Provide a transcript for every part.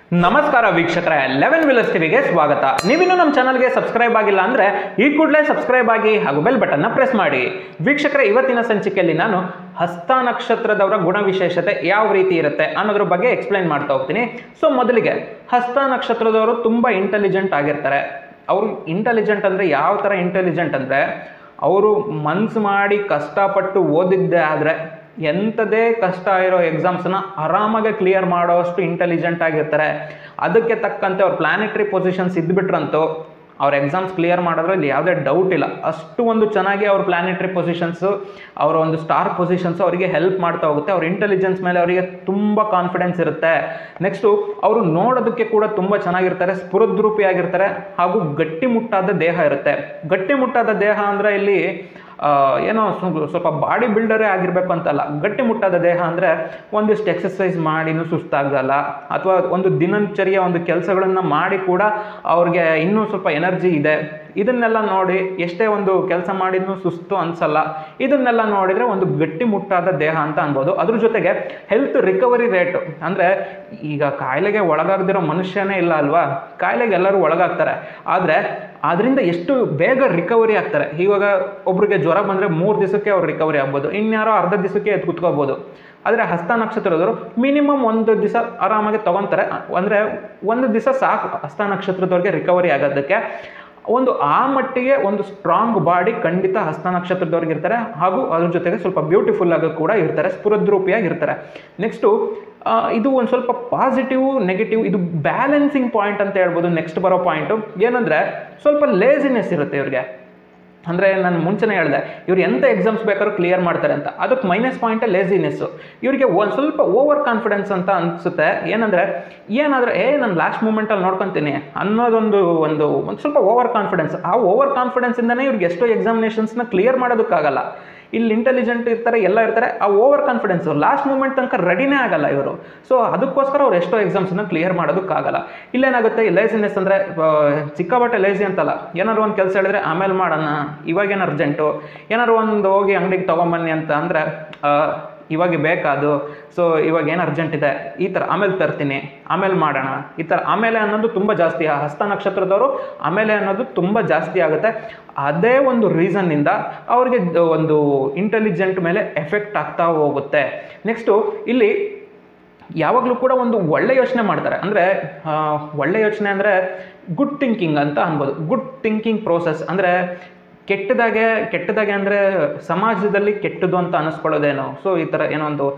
ನಮಸ್ಕಾರ ವೀಕ್ಷಕರೇ ಲೆವೆನ್ ವಿಲಸ್ ಟಿವಿಗೆ ಸ್ವಾಗತ ನೀವಿನ್ನೂ ನಮ್ಮ ಚಾನಲ್ಗೆ ಸಬ್ಸ್ಕ್ರೈಬ್ ಆಗಿಲ್ಲ ಅಂದರೆ ಈ ಕೂಡಲೇ ಸಬ್ಸ್ಕ್ರೈಬ್ ಆಗಿ ಹಾಗೂ ಬೆಲ್ ಬಟನ್ನ ಪ್ರೆಸ್ ಮಾಡಿ ವೀಕ್ಷಕರೇ ಇವತ್ತಿನ ಸಂಚಿಕೆಯಲ್ಲಿ ನಾನು ಹಸ್ತ ನಕ್ಷತ್ರದವರ ಗುಣವಿಶೇಷತೆ ಯಾವ ರೀತಿ ಇರುತ್ತೆ ಅನ್ನೋದ್ರ ಬಗ್ಗೆ ಎಕ್ಸ್ಪ್ಲೈನ್ ಮಾಡ್ತಾ ಹೋಗ್ತೀನಿ ಸೊ ಮೊದಲಿಗೆ ಹಸ್ತ ನಕ್ಷತ್ರದವರು ತುಂಬ ಇಂಟೆಲಿಜೆಂಟ್ ಆಗಿರ್ತಾರೆ ಅವರು ಇಂಟೆಲಿಜೆಂಟ್ ಅಂದರೆ ಯಾವ ಥರ ಇಂಟೆಲಿಜೆಂಟ್ ಅಂದರೆ ಅವರು ಮನ್ಸು ಮಾಡಿ ಕಷ್ಟಪಟ್ಟು ಓದಿದ್ದೇ ಆದರೆ ಎಂಥದೇ ಕಷ್ಟ ಇರೋ ಎಕ್ಸಾಮ್ಸ್ನ ಆರಾಮಾಗಿ ಕ್ಲಿಯರ್ ಮಾಡೋಷ್ಟು ಇಂಟೆಲಿಜೆಂಟ್ ಆಗಿರ್ತಾರೆ ಅದಕ್ಕೆ ತಕ್ಕಂತೆ ಅವ್ರ ಪ್ಲಾನೆಟರಿ ಪೊಸಿಷನ್ಸ್ ಇದ್ಬಿಟ್ರಂತೂ ಅವ್ರ ಎಕ್ಸಾಮ್ಸ್ ಕ್ಲಿಯರ್ ಮಾಡೋದ್ರಲ್ಲಿ ಯಾವುದೇ ಡೌಟ್ ಇಲ್ಲ ಅಷ್ಟು ಒಂದು ಚೆನ್ನಾಗಿ ಅವ್ರ ಪ್ಲಾನೆಟರಿ ಪೊಸಿಷನ್ಸು ಅವರ ಒಂದು ಸ್ಟಾರ್ ಪೊಸಿಷನ್ಸು ಅವರಿಗೆ ಹೆಲ್ಪ್ ಮಾಡ್ತಾ ಹೋಗುತ್ತೆ ಅವ್ರ ಇಂಟೆಲಿಜೆನ್ಸ್ ಮೇಲೆ ಅವರಿಗೆ ತುಂಬ ಕಾನ್ಫಿಡೆನ್ಸ್ ಇರುತ್ತೆ ನೆಕ್ಸ್ಟು ಅವರು ನೋಡೋದಕ್ಕೆ ಕೂಡ ತುಂಬ ಚೆನ್ನಾಗಿರ್ತಾರೆ ಸ್ಫುರದ್ರೂಪಿಯಾಗಿರ್ತಾರೆ ಹಾಗೂ ಗಟ್ಟಿಮುಟ್ಟಾದ ದೇಹ ಇರುತ್ತೆ ಗಟ್ಟಿಮುಟ್ಟಾದ ದೇಹ ಅಂದರೆ ಇಲ್ಲಿ ಆ, ಏನೋ ಸ್ವ- ಸ್ವಲ್ಪ ಬಾಡಿ ಬಿಲ್ಡರೇ ಆಗಿರಬೇಕು ಅಂತಲ್ಲ ಗಟ್ಟಿಮುಟ್ಟಾದ ದೇಹ ಅಂದರೆ ಒಂದಿಷ್ಟು ಎಕ್ಸಸೈಸ್ ಮಾಡಿನೂ ಸುಸ್ತಾಗಲ್ಲ ಅಥವಾ ಒಂದು ದಿನಚರಿಯ ಒಂದು ಕೆಲಸಗಳನ್ನು ಮಾಡಿ ಕೂಡ ಅವ್ರಿಗೆ ಇನ್ನೂ ಸ್ವಲ್ಪ ಎನರ್ಜಿ ಇದೆ ಇದನ್ನೆಲ್ಲ ನೋಡಿ ಎಷ್ಟೇ ಒಂದು ಕೆಲಸ ಮಾಡಿದ್ರೂ ಸುಸ್ತು ಅನ್ಸಲ್ಲ ಇದನ್ನೆಲ್ಲ ನೋಡಿದರೆ ಒಂದು ಗಟ್ಟಿಮುಟ್ಟಾದ ದೇಹ ಅಂತ ಅನ್ಬೋದು ಅದ್ರ ಜೊತೆಗೆ ಹೆಲ್ತ್ ರಿಕವರಿ ರೇಟು ಅಂದರೆ ಈಗ ಕಾಯಿಲೆಗೆ ಒಳಗಾಗದಿರೋ ಮನುಷ್ಯನೇ ಇಲ್ಲ ಅಲ್ವಾ ಕಾಯಿಲೆಗೆ ಎಲ್ಲರೂ ಒಳಗಾಗ್ತಾರೆ ಆದರೆ ಅದರಿಂದ ಎಷ್ಟು ಬೇಗ ರಿಕವರಿ ಆಗ್ತಾರೆ ಇವಾಗ ಒಬ್ರಿಗೆ ಜ್ವರ ಬಂದರೆ ಮೂರು ದಿವಸಕ್ಕೆ ಅವ್ರು ರಿಕವರಿ ಆಗ್ಬೋದು ಇನ್ಯಾರೋ ಅರ್ಧ ದಿವಸಕ್ಕೆ ಎದ್ದು ಕುತ್ಕೋಬೋದು ಆದರೆ ಹಸ್ತ ನಕ್ಷತ್ರದವರು ಮಿನಿಮಮ್ ಒಂದು ದಿವಸ ಆರಾಮಾಗಿ ತೊಗೊತಾರೆ ಅಂದರೆ ಒಂದು ದಿವಸ ಸಾಕು ಹಸ್ತ ನಕ್ಷತ್ರದವ್ರಿಗೆ ರಿಕವರಿ ಆಗೋದಕ್ಕೆ ಒಂದು ಆ ಮಟ್ಟಿಗೆ ಒಂದು ಸ್ಟ್ರಾಂಗ್ ಬಾಡಿ ಖಂಡಿತ ಹಸ್ತ ನಕ್ಷತ್ರದವ್ರಿಗೆ ಇರ್ತಾರೆ ಹಾಗೂ ಅದ್ರ ಜೊತೆಗೆ ಸ್ವಲ್ಪ ಬ್ಯೂಟಿಫುಲ್ ಆಗಿ ಕೂಡ ಇರ್ತಾರೆ ಸ್ಫುರದ್ರೂಪಿಯಾಗಿ ಇರ್ತಾರೆ ನೆಕ್ಸ್ಟು ಇದು ಒಂದು ಸ್ವಲ್ಪ ಪಾಸಿಟಿವ್ ನೆಗೆಟಿವ್ ಇದು ಬ್ಯಾಲೆನ್ಸಿಂಗ್ ಪಾಯಿಂಟ್ ಅಂತ ಹೇಳ್ಬೋದು ನೆಕ್ಸ್ಟ್ ಬರೋ ಪಾಯಿಂಟು ಏನಂದರೆ ಸ್ವಲ್ಪ ಲೇಸಿನೆಸ್ ಇರುತ್ತೆ ಇವ್ರಿಗೆ ಅಂದರೆ ನಾನು ಮುಂಚೆನೇ ಹೇಳಿದೆ ಇವ್ರು ಎಂಥ ಎಕ್ಸಾಮ್ಸ್ ಬೇಕಾದ್ರೂ ಕ್ಲಿಯರ್ ಮಾಡ್ತಾರೆ ಅಂತ ಅದಕ್ಕೆ ಮೈನಸ್ ಪಾಯಿಂಟೇ ಲೇಸಿನೆಸ್ಸು ಇವರಿಗೆ ಒಂದು ಸ್ವಲ್ಪ ಓವರ್ ಕಾನ್ಫಿಡೆನ್ಸ್ ಅಂತ ಅನಿಸುತ್ತೆ ಏನಂದರೆ ಏನಾದರೂ ಏ ನಾನು ಲಾಸ್ಟ್ ಮೂಮೆಂಟಲ್ಲಿ ನೋಡ್ಕೊತೀನಿ ಅನ್ನೋದೊಂದು ಒಂದು ಒಂದು ಸ್ವಲ್ಪ ಓವರ್ ಕಾನ್ಫಿಡೆನ್ಸ್ ಆ ಓವರ್ ಕಾನ್ಫಿಡೆನ್ಸಿಂದನೇ ಇವ್ರಿಗೆ ಎಷ್ಟೋ ಎಕ್ಸಾಮಿನೇಷನ್ಸ್ನ ಕ್ಲಿಯರ್ ಮಾಡೋದಕ್ಕಾಗಲ್ಲ ಇಲ್ಲಿ ಇಂಟೆಲಿಜೆಂಟ್ ಇರ್ತಾರೆ ಎಲ್ಲ ಇರ್ತಾರೆ ಆ ಓವರ್ ಕಾನ್ಫಿಡೆನ್ಸು ಲಾಸ್ಟ್ ಮೂಮೆಂಟ್ ತನಕ ರೆಡಿನೇ ಆಗಲ್ಲ ಇವರು ಸೊ ಅದಕ್ಕೋಸ್ಕರ ಅವ್ರು ಎಷ್ಟೋ ಎಕ್ಸಾಮ್ಸನ್ನ ಕ್ಲಿಯರ್ ಮಾಡೋದಕ್ಕಾಗಲ್ಲ ಇಲ್ಲೇನಾಗುತ್ತೆ ಈ ಲೇಸಿನೆಸ್ ಅಂದರೆ ಚಿಕ್ಕಬಟ್ಟೆ ಲೇಸಿ ಅಂತಲ್ಲ ಏನಾದ್ರು ಒಂದು ಕೆಲಸ ಹೇಳಿದ್ರೆ ಆಮೇಲೆ ಮಾಡೋಣ ಇವಾಗೇನು ಅರ್ಜೆಂಟು ಏನಾದ್ರು ಒಂದು ಹೋಗಿ ಅಂಗಡಿಗೆ ತೊಗೊಂಬನ್ನಿ ಅಂತ ಅಂದರೆ ಇವಾಗ ಬೇಕಾದು ಸೊ ಇವಾಗ ಏನು ಅರ್ಜೆಂಟ್ ಇದೆ ಈ ಥರ ಆಮೇಲೆ ತರ್ತೀನಿ ಆಮೇಲೆ ಮಾಡೋಣ ಈ ಥರ ಆಮೇಲೆ ಅನ್ನೋದು ತುಂಬ ಜಾಸ್ತಿ ಆ ಹಸ್ತ ನಕ್ಷತ್ರದವರು ಆಮೇಲೆ ಅನ್ನೋದು ತುಂಬ ಜಾಸ್ತಿ ಆಗುತ್ತೆ ಅದೇ ಒಂದು ರೀಸನ್ನಿಂದ ಅವ್ರಿಗೆ ದ- ಒಂದು ಇಂಟೆಲಿಜೆಂಟ್ ಮೇಲೆ ಎಫೆಕ್ಟ್ ಆಗ್ತಾ ಹೋಗುತ್ತೆ ನೆಕ್ಸ್ಟು ಇಲ್ಲಿ ಯಾವಾಗಲೂ ಕೂಡ ಒಂದು ಒಳ್ಳೆ ಯೋಚನೆ ಮಾಡ್ತಾರೆ ಅಂದರೆ ಒಳ್ಳೆ ಯೋಚನೆ ಅಂದರೆ ಗುಡ್ ಥಿಂಕಿಂಗ್ ಅಂತ ಅನ್ಬೋದು ಗುಡ್ ಥಿಂಕಿಂಗ್ ಪ್ರೋಸೆಸ್ ಅಂದರೆ ಕೆಟ್ಟದಾಗೆ ಕೆಟ್ಟದಾಗೆ ಅಂದರೆ ಸಮಾಜದಲ್ಲಿ ಕೆಟ್ಟದು ಅಂತ ಅನ್ನಿಸ್ಕೊಳ್ಳೋದೇನೋ ಸೊ ಈ ಥರ ಏನೋ ಒಂದು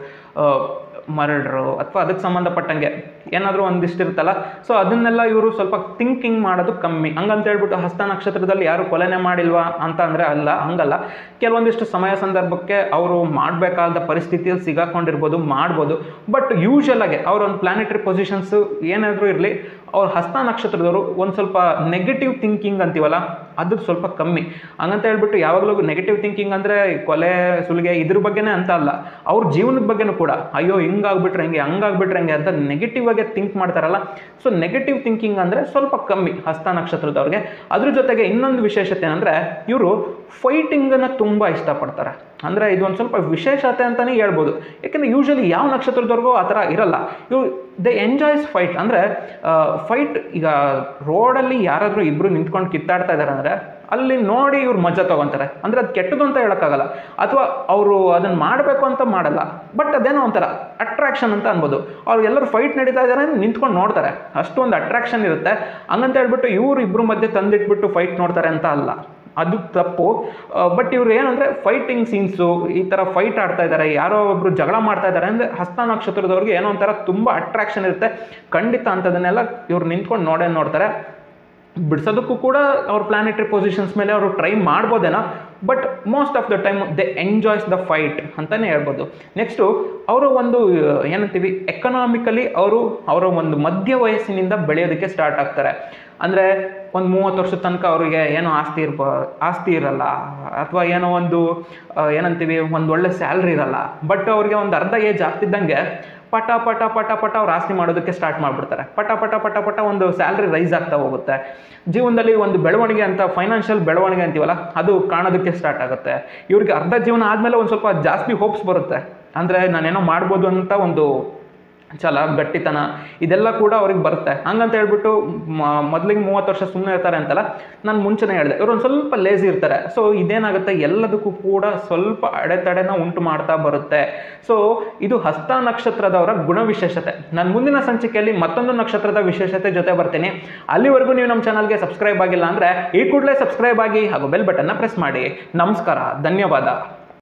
ಮರ್ಡ್ರು ಅಥವಾ ಅದಕ್ಕೆ ಸಂಬಂಧಪಟ್ಟಂಗೆ ಏನಾದರೂ ಒಂದಿಷ್ಟು ಇರುತ್ತಲ್ಲ ಸೊ ಅದನ್ನೆಲ್ಲ ಇವರು ಸ್ವಲ್ಪ ಥಿಂಕಿಂಗ್ ಮಾಡೋದು ಕಮ್ಮಿ ಹಂಗಂತ ಹೇಳ್ಬಿಟ್ಟು ಹಸ್ತ ನಕ್ಷತ್ರದಲ್ಲಿ ಯಾರು ಕೊಲೆನೇ ಮಾಡಿಲ್ವಾ ಅಂತ ಅಂದರೆ ಅಲ್ಲ ಹಂಗಲ್ಲ ಕೆಲವೊಂದಿಷ್ಟು ಸಮಯ ಸಂದರ್ಭಕ್ಕೆ ಅವರು ಮಾಡಬೇಕಾದ ಪರಿಸ್ಥಿತಿಯಲ್ಲಿ ಸಿಗಾಕೊಂಡಿರ್ಬೋದು ಮಾಡ್ಬೋದು ಬಟ್ ಯೂಶಲ್ ಆಗಿ ಅವ್ರ ಒಂದು ಪ್ಲಾನೆಟರಿ ಪೊಸಿಷನ್ಸು ಏನಾದರೂ ಇರಲಿ ಅವ್ರ ಹಸ್ತ ನಕ್ಷತ್ರದವರು ಒಂದು ಸ್ವಲ್ಪ ನೆಗೆಟಿವ್ ಥಿಂಕಿಂಗ್ ಅಂತೀವಲ್ಲ ಅದು ಸ್ವಲ್ಪ ಕಮ್ಮಿ ಹಂಗಂತ ಹೇಳ್ಬಿಟ್ಟು ಯಾವಾಗಲೂ ನೆಗೆಟಿವ್ ಥಿಂಕಿಂಗ್ ಅಂದರೆ ಕೊಲೆ ಸುಲಿಗೆ ಇದ್ರ ಬಗ್ಗೆನೇ ಅಂತ ಅಲ್ಲ ಅವ್ರ ಜೀವನದ ಬಗ್ಗೆನೂ ಕೂಡ ಅಯ್ಯೋ ಹಿಂಗಾಗ್ಬಿಟ್ರೆ ಹೆಂಗೆ ಹಂಗಾಗ್ಬಿಟ್ರೆ ಹೆಂಗೆ ಅಂತ ನೆಗೆಟಿವ್ ಆಗಿ ಥಿಂಕ್ ಮಾಡ್ತಾರಲ್ಲ ಸೊ ನೆಗೆಟಿವ್ ಥಿಂಕಿಂಗ್ ಅಂದರೆ ಸ್ವಲ್ಪ ಕಮ್ಮಿ ಹಸ್ತ ನಕ್ಷತ್ರದವ್ರಿಗೆ ಅದ್ರ ಜೊತೆಗೆ ಇನ್ನೊಂದು ವಿಶೇಷತೆ ಅಂದರೆ ಇವರು ಫೈಟಿಂಗನ್ನು ತುಂಬ ಇಷ್ಟಪಡ್ತಾರೆ ಅಂದರೆ ಇದು ಒಂದು ಸ್ವಲ್ಪ ವಿಶೇಷತೆ ಅಂತಲೇ ಹೇಳ್ಬೋದು ಯಾಕೆಂದರೆ ಯೂಶಲಿ ಯಾವ ನಕ್ಷತ್ರದವ್ರಿಗೂ ಆ ಥರ ಇರಲ್ಲ ಇವು ದೇ ಎಂಜಾಯ್ಸ್ ಫೈಟ್ ಅಂದರೆ ಫೈಟ್ ಈಗ ರೋಡಲ್ಲಿ ಯಾರಾದರೂ ಇಬ್ಬರು ನಿಂತ್ಕೊಂಡು ಕಿತ್ತಾಡ್ತಾ ಇದ್ದಾರೆ ಅಂದರೆ ಅಲ್ಲಿ ನೋಡಿ ಇವ್ರು ಮಜಾ ತೊಗೊತಾರೆ ಅಂದರೆ ಅದು ಕೆಟ್ಟದು ಅಂತ ಹೇಳೋಕ್ಕಾಗಲ್ಲ ಅಥವಾ ಅವರು ಅದನ್ನು ಮಾಡಬೇಕು ಅಂತ ಮಾಡಲ್ಲ ಬಟ್ ಅದೇನೋ ಒಂಥರ ಅಟ್ರಾಕ್ಷನ್ ಅಂತ ಅನ್ಬೋದು ಅವ್ರು ಎಲ್ಲರೂ ಫೈಟ್ ನಡೀತಾ ಇದ್ದಾರೆ ನಿಂತ್ಕೊಂಡು ನೋಡ್ತಾರೆ ಅಷ್ಟೊಂದು ಅಟ್ರಾಕ್ಷನ್ ಇರುತ್ತೆ ಹಂಗಂತ ಹೇಳ್ಬಿಟ್ಟು ಇವ್ರು ಇಬ್ಬರು ಮಧ್ಯೆ ತಂದಿಟ್ಬಿಟ್ಟು ಫೈಟ್ ನೋಡ್ತಾರೆ ಅಂತ ಅಲ್ಲ ಅದು ತಪ್ಪು ಬಟ್ ಇವ್ರು ಏನಂದರೆ ಫೈಟಿಂಗ್ ಸೀನ್ಸು ಈ ಥರ ಫೈಟ್ ಆಡ್ತಾ ಇದ್ದಾರೆ ಯಾರೋ ಒಬ್ರು ಜಗಳ ಮಾಡ್ತಾ ಇದ್ದಾರೆ ಅಂದರೆ ಹಸ್ತ ನಕ್ಷತ್ರದವ್ರಿಗೆ ಏನೋ ಒಂಥರ ತುಂಬ ಅಟ್ರಾಕ್ಷನ್ ಇರುತ್ತೆ ಖಂಡಿತ ಅಂಥದನ್ನೆಲ್ಲ ಇವ್ರು ನಿಂತ್ಕೊಂಡು ನೋಡೇ ನೋಡ್ತಾರೆ ಬಿಡಿಸೋದಕ್ಕೂ ಕೂಡ ಅವ್ರ ಪ್ಲಾನೆಟರಿ ಪೊಸಿಷನ್ಸ್ ಮೇಲೆ ಅವರು ಟ್ರೈ ಮಾಡ್ಬೋದೇನೋ but most of the time they enjoys the fight ಅಂತಲೇ ಹೇಳ್ಬೋದು ನೆಕ್ಸ್ಟು ಅವರು ಒಂದು ಆ, ಏನಂತೀವಿ ಎಕನಾಮಿಕಲಿ ಅವರು ಅವರ ಒಂದು ಮಧ್ಯ ವಯಸ್ಸಿನಿಂದ ಬೆಳೆಯೋದಕ್ಕೆ ಸ್ಟಾರ್ಟ್ ಆಗ್ತಾರೆ ಅಂದರೆ ಒಂದು ಮೂವತ್ತು ವರ್ಷದ ತನಕ ಅವರಿಗೆ ಏನೋ ಆಸ್ತಿ ಇರ್ಬ ಆಸ್ತಿ ಇರಲ್ಲ ಅಥವಾ ಏನೋ ಒಂದು ಆ, ಏನಂತೀವಿ ಒಂದು ಒಳ್ಳೆ ಸ್ಯಾಲ್ರಿ ಇರಲ್ಲ ಬಟ್ ಅವ್ರಿಗೆ ಒಂದು ಅರ್ಧ ಏಜ್ ಆಗ್ತಿದ್ದಂಗೆ ಪಟ ಪಟ ಪಟ ಪಟ ಅವ್ರು ಆಸ್ತಿ ಮಾಡೋದಕ್ಕೆ ಸ್ಟಾರ್ಟ್ ಮಾಡಿಬಿಡ್ತಾರೆ ಪಟ ಪಟ ಪಟ ಪಟ ಒಂದು ಸ್ಯಾಲ್ರಿ ರೈಸ್ ಆಗ್ತಾ ಹೋಗುತ್ತೆ ಜೀವನದಲ್ಲಿ ಒಂದು ಬೆಳವಣಿಗೆ ಅಂತ ಫೈನಾನ್ಷಿಯಲ್ ಬೆಳವಣಿಗೆ ಅಂತೀವಲ್ಲ ಅದು ಕಾಣೋದಕ್ಕೆ ಸ್ಟಾರ್ಟ್ ಆಗುತ್ತೆ ಇವ್ರಿಗೆ ಅರ್ಧ ಜೀವನ ಆದಮೇಲೆ ಒಂದು ಸ್ವಲ್ಪ ಜಾಸ್ತಿ ಹೋಪ್ಸ್ ಬರುತ್ತೆ ಅಂದರೆ ನಾನೇನೋ ಮಾಡ್ಬೋದು ಅಂತ ಒಂದು ಛಲ ಗಟ್ಟಿತನ ಇದೆಲ್ಲ ಕೂಡ ಅವ್ರಿಗೆ ಬರುತ್ತೆ ಹಂಗಂತ ಹೇಳ್ಬಿಟ್ಟು ಮ- ಮೊದಲಿಗೆ ಮೂವತ್ತು ವರ್ಷ ಸುಮ್ಮನೆ ಇರ್ತಾರೆ ಅಂತಲ್ಲ ನಾನು ಮುಂಚೆನೇ ಹೇಳಿದೆ ಇವರು ಒಂದು ಸ್ವಲ್ಪ ಲೇಸಿ ಇರ್ತಾರೆ ಸೊ ಇದೇನಾಗುತ್ತೆ ಎಲ್ಲದಕ್ಕೂ ಕೂಡ ಸ್ವಲ್ಪ ಅಡೆತಡೆನ ಉಂಟು ಮಾಡ್ತಾ ಬರುತ್ತೆ ಸೊ ಇದು ಹಸ್ತ ನಕ್ಷತ್ರದವರ ಗುಣವಿಶೇಷತೆ ನಾನು ಮುಂದಿನ ಸಂಚಿಕೆಯಲ್ಲಿ ಮತ್ತೊಂದು ನಕ್ಷತ್ರದ ವಿಶೇಷತೆ ಜೊತೆ ಬರ್ತೀನಿ ಅಲ್ಲಿವರೆಗೂ ನೀವು ನಮ್ಮ ಚಾನಲ್ಗೆ ಸಬ್ಸ್ಕ್ರೈಬ್ ಆಗಿಲ್ಲ ಅಂದರೆ ಈ ಕೂಡಲೇ ಸಬ್ಸ್ಕ್ರೈಬ್ ಆಗಿ ಹಾಗೂ ಬೆಲ್ ಬಟನ್ನ ಪ್ರೆಸ್ ಮಾಡಿ ನಮಸ್ಕಾರ ಧನ್ಯವಾದ